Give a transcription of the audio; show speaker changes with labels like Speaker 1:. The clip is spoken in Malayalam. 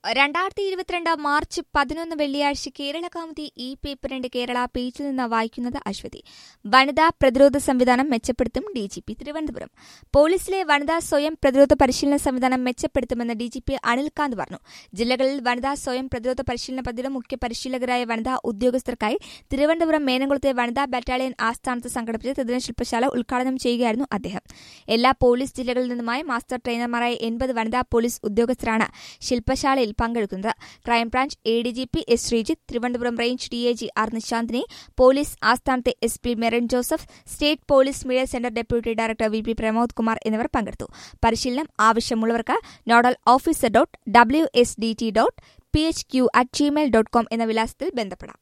Speaker 1: രണ്ടായിരത്തി ഇരുപത്തിരണ്ട് മാർച്ച് പതിനൊന്ന് വെള്ളിയാഴ്ച കേരള കൗമുദി ഇ പേപ്പറിന്റെ കേരള പേജിൽ നിന്ന് വായിക്കുന്നത് അശ്വതി വനിതാ പ്രതിരോധ സംവിധാനം മെച്ചപ്പെടുത്തും ഡിജിപി തിരുവനന്തപുരം പോലീസിലെ വനിതാ സ്വയം പ്രതിരോധ പരിശീലന സംവിധാനം മെച്ചപ്പെടുത്തുമെന്ന് ഡിജിപി അനിൽകാന്ത് പറഞ്ഞു ജില്ലകളിൽ വനിതാ സ്വയം പ്രതിരോധ പരിശീലന പദ്ധതിയുടെ മുഖ്യ പരിശീലകരായ വനിതാ ഉദ്യോഗസ്ഥർക്കായി തിരുവനന്തപുരം മേനംകുളത്തെ വനിതാ ബറ്റാലിയൻ ആസ്ഥാനത്ത് സംഘടിപ്പിച്ച ത്രിദിന ശില്പശാല ഉദ്ഘാടനം ചെയ്യുകയായിരുന്നു അദ്ദേഹം എല്ലാ പോലീസ് ജില്ലകളിൽ നിന്നുമായി മാസ്റ്റർ ട്രെയിനർമാരായ എൺപത് വനിതാ പോലീസ് ഉദ്യോഗസ്ഥരാണ് ശില്പശാലയിൽ പങ്കെടുക്കുന്നത് crime branch A D G P S Sreejith Thiruvananthapuram range D A G R നിശാന്തിനെ പോലീസ് ആസ്ഥാനത്തെ S P Merin Joseph state police media centre deputy director V P Pramod Kumar എന്നിവർ പങ്കെടുത്തു പരിശീലനം ആവശ്യമുള്ളവർക്ക് nodal officer dot W S D T dot P H Q at Gmail dot com എന്ന വിലാസത്തിൽ ബന്ധപ്പെടാം